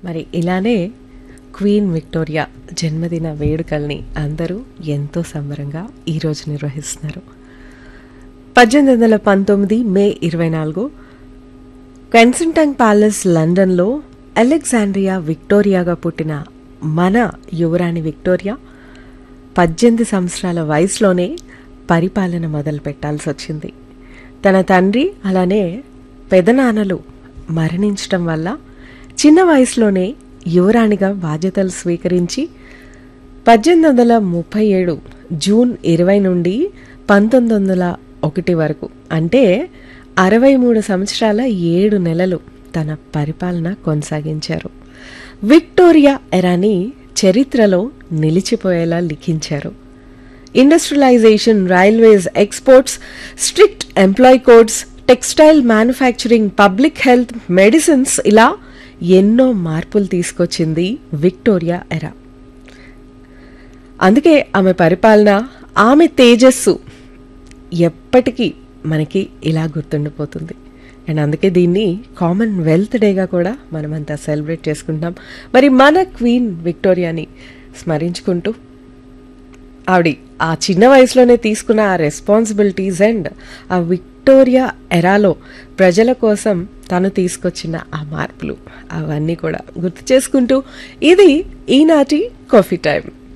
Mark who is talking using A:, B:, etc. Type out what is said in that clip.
A: మరి ఇలానే queen Victoria జన్మదిన వేడుకల్ని అందరూ ఎంతో సంబరంగా ఈరోజు నిర్వహిస్తున్నారు పద్దెనిమిది వందల పంతొమ్మిది మే ఇరవై నాలుగు కెన్సింటన్ ప్యాలెస్ లండన్లో అలెగ్జాండ్రియా విక్టోరియాగా పుట్టిన మన యువరాణి విక్టోరియా పద్దెనిమిది సంవత్సరాల వయసులోనే పరిపాలన మొదలు పెట్టాల్సి వచ్చింది తన తండ్రి అలానే పెదనాన్నలు మరణించటం వల్ల చిన్న వయసులోనే యువరాణిగా బాధ్యతలు స్వీకరించి పద్దెనిమిది వందల ముప్పై ఏడు జూన్ ఇరవై నుండి పంతొమ్మిది వందల ఒకటి వరకు అంటే అరవై మూడు సంవత్సరాల ఏడు నెలలు తన పరిపాలన కొనసాగించారు విక్టోరియా ఎరాని చరిత్రలో నిలిచిపోయేలా లిఖించారు industrialisation railways exports strict employ codes textile manufacturing public health medicines ఇలా ఎన్నో మార్పులు తీసుకొచ్చింది విక్టోరియా ఎరా అందుకే ఆమె పరిపాలన ఆమె తేజస్సు ఎప్పటికీ మనకి ఇలా గుర్తుండిపోతుంది అండ్ అందుకే దీన్ని కామన్ వెల్త్ డేగా కూడా మనమంతా సెలబ్రేట్ చేసుకుంటాం మరి మన క్వీన్ విక్టోరియాని స్మరించుకుంటూ ఆవిడ ఆ చిన్న వయసులోనే తీసుకున్న ఆ రెస్పాన్సిబిలిటీస్ అండ్ ఆ విక్టోరియా ఎరాలో ప్రజల కోసం తను తీసుకొచ్చిన ఆ మార్పులు అవన్నీ కూడా గుర్తు చేసుకుంటూ ఇది ఈనాటి కాఫీ టైం